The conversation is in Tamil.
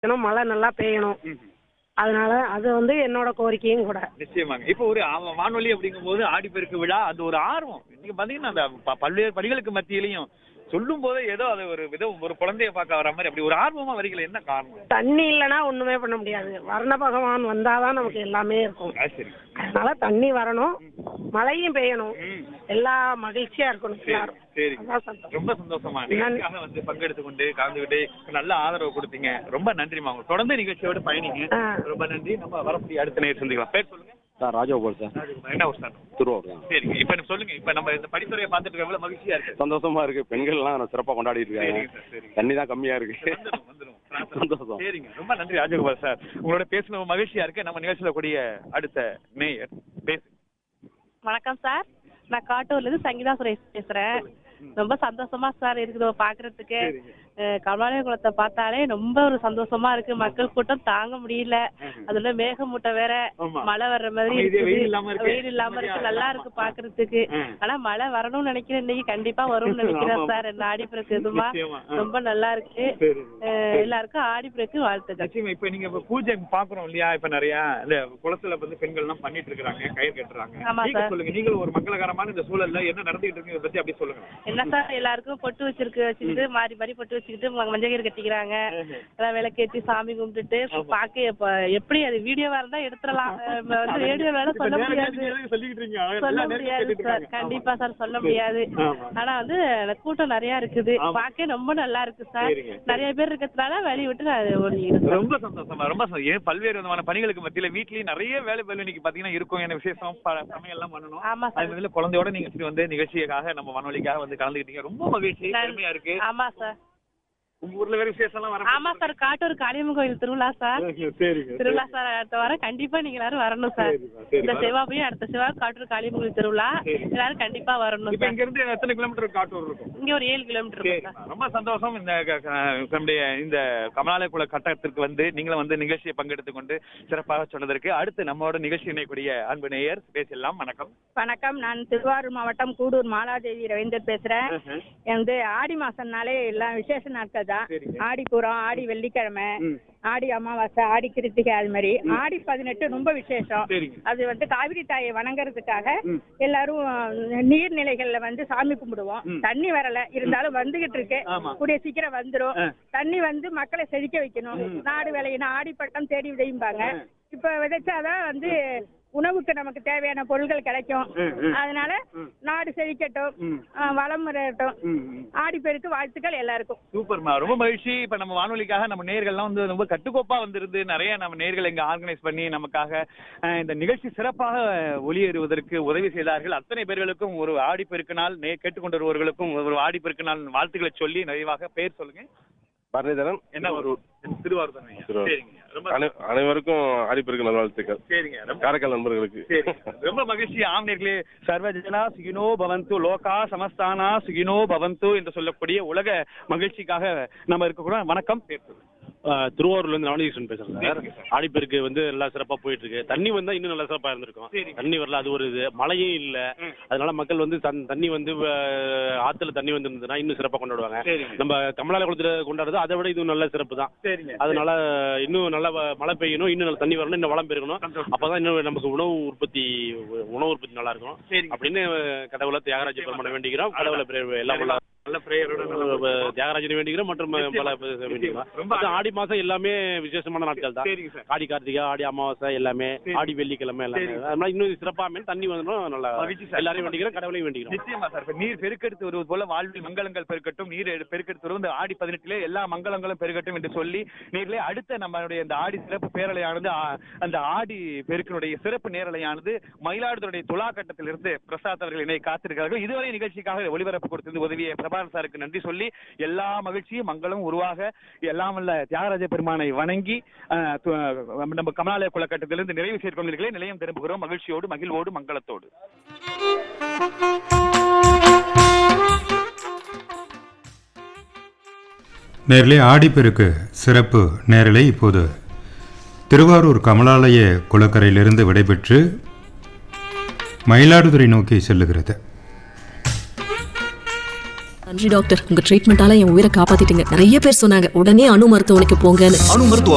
ஏன்னா மழை நல்லா பெய்யணும் அதனால அது வந்து என்னோட கோரிக்கையும் கூட நிச்சயமாங்க இப்போ ஒரு ஆ- வானொலி அப்படிங்கும்போது ஆடிப்பெருக்கு விழா அது ஒரு ஆர்வம் நீங்க பாத்தீங்கன்னா அந்த ப- பல்வேறு பணிகளுக்கு மத்தியிலையும் சொல்லும் போதே ஏதோ அது ஒரு விதம் ஒரு குழந்தைய பார்க்க வர மாதிரி அப்படி ஒரு ஆர்வமா வரீங்களா என்ன காரணம் தண்ணி இல்லைன்னா ஒண்ணுமே பண்ண முடியாது வர்ண பகவான் வந்தாதான் நமக்கு எல்லாமே இருக்கும் ஆ, சரி அதனால தண்ணி வரணும் மழையும் பெய்யணும் ம். எல்லா மகிழ்ச்சியா இருக்கணும் எல்லாரும் சரி அதான் சந்தோஷம் ரொம்ப சந்தோஷமா நிகழ்ச்சிக்காக வந்து பங்கெடுத்து கொண்டு கலந்துகிட்டு நல்ல ஆதரவு கொடுத்தீங்க ரொம்ப நன்றிமா உங்களுக்கு தொடர்ந்து நிகழ்ச்சியோட பயணிங்க ஆ. ரொம்ப நன்றி நம்ம வரக்கூடிய அடுத்த நேரம் சந்திக்கலாம் பேர் சொல்லுங்க சார் ராஜகோபால் சார் என்ன ஒரு சார் திருவாரூர் தான் சரிங்க இப்ப நம்ம சொல்லுங்க இப்ப நம்ம இந்த படித்துறையை பார்த்துட்டு இருக்க எவ்வளவு மகிழ்ச்சியா இருக்கு சந்தோஷமா இருக்கு பெண்கள்லாம் சிறப்பாக கொண்டாடிட்டு சரிங்க இருக்காங்க சார் சரிங்க தண்ணி தான் கம்மியா இருக்கு வந்துரும், வந்துரும். சந்தோஷம் சரிங்க ரொம்ப நன்றி ராஜகோபால் சார் உங்களோட பேசின மகிழ்ச்சியா இருக்கு நம்ம நிகழ்ச்சியில கூடிய அடுத்த நேயர் பேசு வணக்கம் சார் நான் காட்டூர்ல இருந்து சங்கீதா சுரேஷ் பேசுறேன் ரொம்ப சந்தோஷமா சார் இருக்குது பாக்குறதுக்கு அஹ் கமலாலய குளத்தை பார்த்தாலே ரொம்ப ஒரு சந்தோஷமா இருக்கு மக்கள் கூட்டம் தாங்க முடியல அதுல மேகமூட்டம் வேற ஆமா. மழை வர்ற மாதிரி அமைதியா இருக்குது. வெயில் இல்லாம இருக்கு. வெயில் இல்லாம இருக்கு நல்லா இருக்கு பாக்குறதுக்கு ம். ஆனா மழை வரணும்னு நினைக்கிறேன் இன்னைக்கு கண்டிப்பா வரும்னு நினைக்கிறேன் ஆமா. சார் இந்த ஆடிப்பிறகு இதுமா நிச்சயமா. ஆ. ரொம்ப நல்லா இருக்கு சரி. அஹ் எல்லாருக்கும் ஆடிப்பிறகு வாழ்த்துக்கள் நிச்சயமா இப்ப நீங்க இப்ப பூஜை பாக்குறோம் இல்லையா இப்ப நிறைய இந்த குளத்துல வந்து பெண்கள் எல்லாம் பண்ணிட்டு இருக்காங்க கயிறு கட்டுறாங்க ஆமா நீங்க சார். சொல்லுங்க நீங்களும் ஒரு மங்களகரமான இந்த சூழல்ல என்ன நடந்துகிட்டு இருக்கு இதை பத்தி அப்படி சொல்லுங்க என்ன சார் எல்லாருக்கும் பொட்டு வச்சிருக்கு வச்சுக்கிட்டு மாறி மாறி பொட்டு வச்சுக்கிட்டு ம- மஞ்சள் கயிறு கட்டிக்கிறாங்க எல்லாம் விளக்கேத்தி சாமி கும்பிட்டுட்டு பாக்க எப்ப எப்படி அது வீடியோவா இருந்தா எடுத்துடலாம் அஹ் வந்து ரேடியோ வேலை சொல்ல முடியாது சொல்லிக்கிட்டு இருக்கீங்க சொல்ல முடியாது சார் கண்டிப்பா சார் சொல்ல முடியாது ஆமா. ஆனா வந்து கூட்டம் நிறைய இருக்குது பாக்க ரொம்ப நல்லா இருக்கு சார் சரிங்க. நிறைய பேர் இருக்கிறதுனால வெளிய விட்டு நான் ஓடிக்கிறேன் ரொம்ப சந்தோஷமா ரொம்ப சந்தோஷம். ஏன் பல்வேறு விதமான பணிகளுக்கு மத்தியில வீட்லயும் நிறைய வேலை பலு இன்னைக்கு பாத்தீங்கன்னா இருக்கும் என்ன விசேஷம் ப- சமையல் எல்லாம் பண்ணணும் ஆமா சார் அது முதல்ல குழந்தையோட நீங்க இப்படி வந்து நிகழ்ச்சிக்காக நம்ம வானொலிக்காக வந்து கலந்துக்கிட்டீங்க ரொம்ப மகிழ்ச்சி நன்றி. பெருமையா இருக்கு ஆமா சார் உங்க ஊர்ல வேற விசேஷம் எல்லாம் வர ஆமா சார் காட்டூர் காளியம்மன் கோயில் திருவிழா சார் சரிங்க திருவிழா சார் அடுத்த வாரம் கண்டிப்பா நீங்க எல்லாரும் வரணும் சார் சரிம்மா, சரிம்மா. இந்த செவ்வாய் போய் அடுத்த செவ்வாய் காட்டூர் காளியம்மன் கோயில் திருவிழா எல்லாரும் கண்டிப்பா வரணும் இப்ப சார் இங்க இருந்து எத்தனை கிலோமீட்டர் காட்டூர் இருக்கும் இங்க ஒரு ஏழு கிலோமீட்டர் சரி இருக்கும் சார் ரொம்ப சந்தோஷம் இந்த க- க- நம்முடைய இந்த கமலாலய குல கட்டத்திற்கு வந்து நீங்களும் வந்து நிகழ்ச்சியை பங்கெடுத்துக் கொண்டு சிறப்பாக சொன்னதற்கு அடுத்து நம்மோட நிகழ்ச்சி இணையக்கூடிய அன்பு நேயர் பேசலாம் வணக்கம் வணக்கம் நான் திருவாரூர் மாவட்டம் கூடூர் மாலாதேவி ரவீந்தர் பேசுறேன் வந்து ஆடி மாசம்னாலே எல்லாம் விசேஷ நாட்கள் தான் சரிங்க. ஆடி பூரம் ஆடி வெள்ளிக்கிழமை ஆடி அமாவாசை ஆடி கிருத்திகை அது மாதிரி ஆடி பதினெட்டு ரொம்ப விசேஷம் சரிங்க. அது வந்து காவிரி தாயை வணங்குறதுக்காக எல்லாரும் அஹ், நீர்நிலைகள்ல வந்து சாமி கும்பிடுவோம் தண்ணி வரல இருந்தாலும் வந்துகிட்டு இருக்கு ஆமா. கூடிய சீக்கிரம் வந்துரும் தண்ணி வந்து மக்களை செழிக்க வைக்கணும் நாடு விளையணும் ஆடிப்பட்டம் தேடி விதையும்பாங்க இப்ப விதைச்சாதான் வந்து உணவுக்கு நமக்கு தேவையான பொருட்கள் கிடைக்கும் அதனால நாடு செழிக்கட்டும் அஹ், வளம் வரட்டும் ஆடிப்பெருக்கு வாழ்த்துக்கள் எல்லாருக்கும் சூப்பர்மா ரொம்ப மகிழ்ச்சி இப்ப நம்ம வானொலிக்காக நம்ம நேயர்கள்லாம் வந்து ரொம்ப கட்டுக்கோப்பா வந்திருந்து நிறைய நம்ம நேயர்கள் இங்க ஆர்கனைஸ் பண்ணி நமக்காக அஹ், இந்த நிகழ்ச்சி சிறப்பாக ஒளியேறுவதற்கு உதவி செய்தார்கள் அத்தனை பேர்களுக்கும் ஒரு ஆடிப்பெருக்கு நாள் நே கேட்டுக்கொண்டு வருவர்களுக்கும் ஒரு ஆடிப்பெருக்கு நாள் வாழ்த்துக்களை சொல்லி நிறைவாக பேர் சொல்லுங்க பரணிதரன் என்ன ஒரு திருவாரூர் தானே ஐயா? திருவாரூர். சரிங்க ரொம்ப அனை- அனைவருக்கும் ஆடிப்பெருக்கு நல்வாழ்த்துக்கள் சரிங்க ரொம்ப காரைக்கால் நண்பர்களுக்கு சரி ரொம்ப மகிழ்ச்சி ஆம்நேர்களே சர்வஜனா சுகினோ பவந்து லோகா சமஸ்தானா சுகினோ பவந்து என்று சொல்லக்கூடிய உலக மகிழ்ச்சிக்காக நம்ம இருக்கக்கூடாது வணக்கம் பேர் சொல்லுங்க. ஆஹ் திருவாரூர்ல இருந்து நவநீதன் பேசுறேன் சார் சரிங்க சார். ஆடிப்பெருக்கு வந்து நல்லா சிறப்பா போயிட்டு இருக்கு தண்ணி வந்தா இன்னும் நல்லா சிறப்பா இருந்திருக்கும் சரிங்க. தண்ணி வரல அது ஒரு இது மழையும் இல்ல அதனால மக்கள் வந்து தன் தண்ணி வந்து ஆஹ், ஆத்துல தண்ணி வந்திருந்ததுன்னா இன்னும் சிறப்பா கொண்டாடுவாங்க சரிங்க. நம்ம கமலால குளத்துல கொண்டாடுறது அதை விட இது நல்ல சிறப்பு தான் சரிங்க அதனால இன்னும் நல்லா வ- மழை பெய்யணும் இன்னும் நல்ல தண்ணி வரணும் இன்னும் வளம் பெருகணும் சந்தோஷம். அப்பதான் இன்னும் நமக்கு உணவு உற்பத்தி உணவு உற்பத்தி நல்லா இருக்கும் சரிங்க. அப்படின்னு கடவுளை தியாகராஜ பெருமானை வேண்டிக்கிறோம் கடவுளை பிர- எல்லாம் வல்ல நல்ல பிரேயரோட நல்ல தியாகராஜனை வேண்டிக்கிறோம் மற்றும் பல நிச்சயமா. பேர் வேண்டிக்கிறோம் ரொம்ப அது ஆடி மாசம் எல்லாமே விசேஷமான நாட்கள் தான் சரிங்க சார். ஆடி கார்த்திகை ஆடி அமாவாசை எல்லாமே சரி. ஆடி வெள்ளிக்கிழமை எல்லாமே சரி. அதனால இன்னும் சிறப்பா அமையும் தண்ணி வந்துடும் நல்லா மகிழ்ச்சி சார். எல்லாரையும் வேண்டிக்கிறோம் கடவுளையும் வேண்டிக்கிறோம் நிச்சயமா சார் இப்ப நீர் பெருக்கெடுத்து வருவது போல வாழ்வில் மங்களங்கள் பெருக்கட்டும் நீர் எடு- பெருக்கெடுத்து வருவது இந்த ஆடி பதினெட்டிலே எல்லா மங்களங்களும் பெருக்கட்டும் என்று சொல்லி நீர்களே அடுத்த நம்மளுடைய இந்த ஆடி சிறப்பு பேரலையானது ஆ- அந்த ஆடி பெருக்கினுடைய சிறப்பு நேரலையானது மயிலாடுதுறை துலா கட்டத்திலிருந்து பிரசாத் அவர்கள் இணை காத்திருக்கிறார்கள் இதுவரை நிகழ்ச்சிக்காக ஒளிபரப்பு கொடுத்தது உதவிய பிரபாகர் சாருக்கு நன்றி சொல்லி எல்லா மகிழ்ச்சியும் மங்களும் உருவாக எல்லாம் வல்ல தியாகராஜ பெருமானை வணங்கி அஹ், து- நம்ம கமலாலய குளக்கட்டத்திலிருந்து நிறைவு சேர்க்கொண்டிருக்கிறேன் நிலையம் திரும்புகிறோம் மகிழ்ச்சியோடு மகிழ்வோடு மங்களத்தோடு நேரிலே ஆடிப்பெருக்கு சிறப்பு நேரலை இப்போது திருவாரூர் கமலாலய குளக்கரையிலிருந்து விடைபெற்று மயிலாடுதுறை நோக்கி செல்லுகிறது நன்றி டாக்டர் உங்க ட்ரீட்மெண்டால என் உயிரை காப்பாத்திட்டீங்க நிறைய பேர் சொன்னாங்க உடனே அணு மருத்துவமனைக்கு போங்கன்னு அணு மருத்துவ